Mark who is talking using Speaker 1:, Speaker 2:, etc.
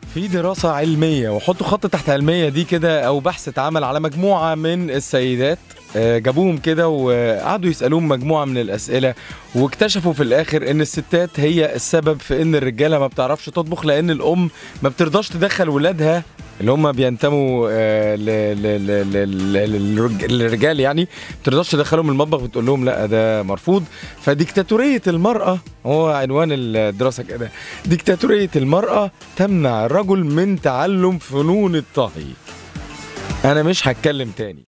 Speaker 1: في دراسة علمية وحطوا خط تحت علمية دي كده أو بحث اتعمل على مجموعة من السيدات آه، جابوهم كده وقعدوا يسألوهم مجموعة من الأسئلة واكتشفوا في الآخر إن الستات هي السبب في إن الرجالة ما بتعرفش تطبخ لأن الأم ما بترضاش تدخل ولادها اللي هم بينتموا آه، ل- ل- ل- ل- ل- للرج- للرجال يعني ما بترضاش تدخلهم المطبخ بتقول لهم لا ده مرفوض فديكتاتورية المرأة هو عنوان الدراسة كده ديكتاتورية المرأة تمنع الرجل من تعلم فنون الطهي أنا مش هتكلم تاني